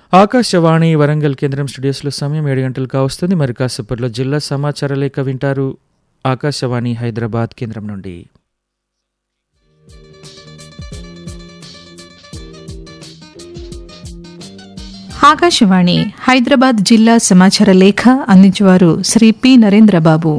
ఆకాశవాణి వరంగల్ కేంద్రం స్టూడియోస్లో సమయం ఏడు గంటలు కావస్తుంది మరి కాసేపట్లో జిల్లా సమాచార లేఖ వింటారు ఆకాశవాణి హైదరాబాద్ కేంద్రం నుండి ఆకాశవాణి హైదరాబాద్ జిల్లా సమాచార లేఖ అందించేవారు శ్రీ పి నరేంద్రబాబు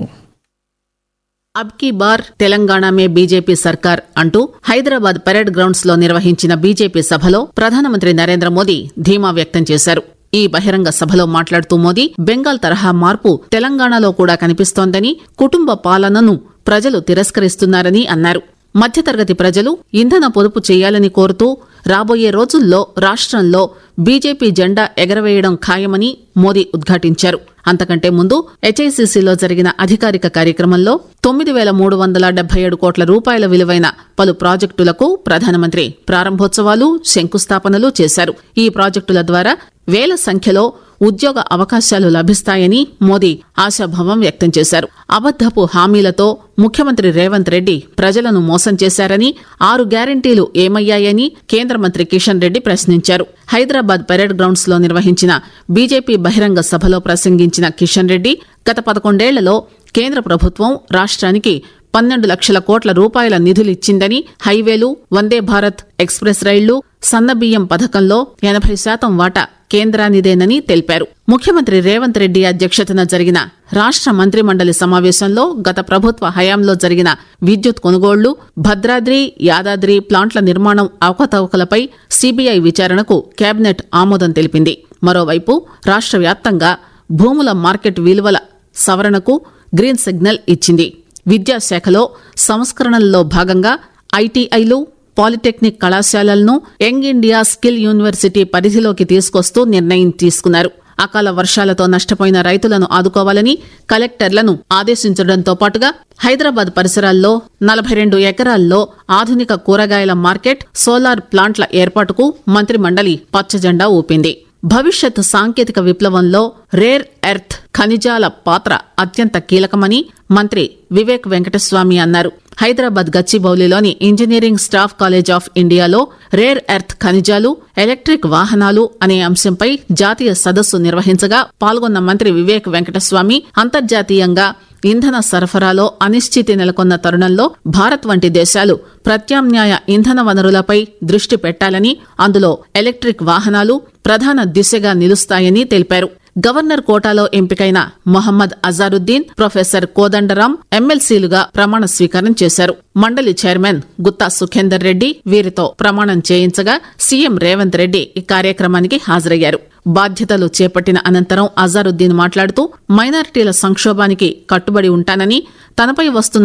అబ్ కీ బార్ తెలంగాణ మే బీజేపీ సర్కార్ అంటూ హైదరాబాద్ పరేడ్ గ్రౌండ్స్ లో నిర్వహించిన బీజేపీ సభలో ప్రధానమంత్రి నరేంద్ర మోదీ ధీమా వ్యక్తం చేశారు ఈ బహిరంగ సభలో మాట్లాడుతూ మోదీ బెంగాల్ తరహా మార్పు తెలంగాణలో కూడా కనిపిస్తోందని కుటుంబ పాలనను ప్రజలు తిరస్కరిస్తున్నారని అన్నారు మధ్యతరగతి ప్రజలు ఇంధన పొదుపు చేయాలని కోరుతూ రాబోయే రోజుల్లో రాష్ట్రంలో బీజేపీ జెండా ఎగరవేయడం ఖాయమని మోదీ ఉద్ఘాటించారు అంతకంటే ముందు హెచ్ఐసిసిలో జరిగిన అధికారిక కార్యక్రమంలో తొమ్మిది వేల మూడు వందల డెబ్బై ఏడు కోట్ల రూపాయల విలువైన పలు ప్రాజెక్టులకు ప్రధానమంత్రి ప్రారంభోత్సవాలు శంకుస్థాపనలు చేశారు ఈ ప్రాజెక్టుల ద్వారా వేల సంఖ్యలో ఉద్యోగ అవకాశాలు లభిస్తాయని మోదీ ఆశాభావం వ్యక్తం చేశారు అబద్దపు హామీలతో ముఖ్యమంత్రి రేవంత్ రెడ్డి ప్రజలను మోసం చేశారని ఆరు గ్యారంటీలు ఏమయ్యాయని కేంద్ర మంత్రి కిషన్ రెడ్డి ప్రశ్నించారు హైదరాబాద్ పరేడ్ గ్రౌండ్స్ లో నిర్వహించిన బీజేపీ బహిరంగ సభలో ప్రసంగించిన కిషన్ రెడ్డి గత పదకొండేళ్లలో కేంద్ర ప్రభుత్వం రాష్ట్రానికి పన్నెండు లక్షల కోట్ల రూపాయల నిధులిచ్చిందని హైవేలు వందే భారత్ ఎక్స్ప్రెస్ రైళ్లు సన్నబియ్యం పథకంలో ఎనభై శాతం వాటా కేంద్రానిదేనని తెలిపారు ముఖ్యమంత్రి రేవంత్ రెడ్డి అధ్యక్షతన జరిగిన రాష్ట మంత్రిమండలి సమావేశంలో గత ప్రభుత్వ హయాంలో జరిగిన విద్యుత్ కొనుగోళ్లు భద్రాద్రి యాదాద్రి ప్లాంట్ల నిర్మాణం అవకతవకలపై సీబీఐ విచారణకు కేబినెట్ ఆమోదం తెలిపింది మరోవైపు రాష్ట్ర వ్యాప్తంగా భూముల మార్కెట్ విలువల సవరణకు గ్రీన్ సిగ్నల్ ఇచ్చింది విద్యాశాఖలో సంస్కరణల్లో భాగంగా ఐటీఐలు పాలిటెక్నిక్ కళాశాలలను యంగ్ ఇండియా స్కిల్ యూనివర్సిటీ పరిధిలోకి తీసుకొస్తూ నిర్ణయం తీసుకున్నారు అకాల వర్షాలతో నష్టపోయిన రైతులను ఆదుకోవాలని కలెక్టర్లను ఆదేశించడంతో పాటుగా హైదరాబాద్ పరిసరాల్లో నలభై రెండు ఎకరాల్లో ఆధునిక కూరగాయల మార్కెట్ సోలార్ ప్లాంట్ల ఏర్పాటుకు మంత్రిమండలి పచ్చజెండా ఊపింది భవిష్యత్ సాంకేతిక విప్లవంలో రేర్ ఎర్త్ ఖనిజాల పాత్ర అత్యంత కీలకమని మంత్రి వివేక్ వెంకటస్వామి అన్నారు హైదరాబాద్ గచ్చిబౌలిలోని ఇంజనీరింగ్ స్టాఫ్ కాలేజ్ ఆఫ్ ఇండియాలో రేర్ ఎర్త్ ఖనిజాలు ఎలక్ట్రిక్ వాహనాలు అనే అంశంపై జాతీయ సదస్సు నిర్వహించగా పాల్గొన్న మంత్రి వివేక్ వెంకటస్వామి అంతర్జాతీయంగా ఇంధన సరఫరాలో అనిశ్చితి నెలకొన్న తరుణంలో భారత్ వంటి దేశాలు ప్రత్యామ్నాయ ఇంధన వనరులపై దృష్టి పెట్టాలని అందులో ఎలక్ట్రిక్ వాహనాలు ప్రధాన దిశగా నిలుస్తాయని తెలిపారు గవర్నర్ కోటాలో ఎంపికైన మొహమ్మద్ అజారుద్దీన్ ప్రొఫెసర్ కోదండరాం ఎమ్మెల్సీలుగా ప్రమాణ స్వీకారం చేశారు మండలి చైర్మన్ గుత్తా సుఖేందర్ రెడ్డి వీరితో ప్రమాణం చేయించగా సీఎం రేవంత్ రెడ్డి ఈ కార్యక్రమానికి హాజరయ్యారు బాధ్యతలు చేపట్టిన అనంతరం అజారుద్దీన్ మాట్లాడుతూ మైనారిటీల సంక్షోభానికి కట్టుబడి ఉంటానని తనపై వస్తున్న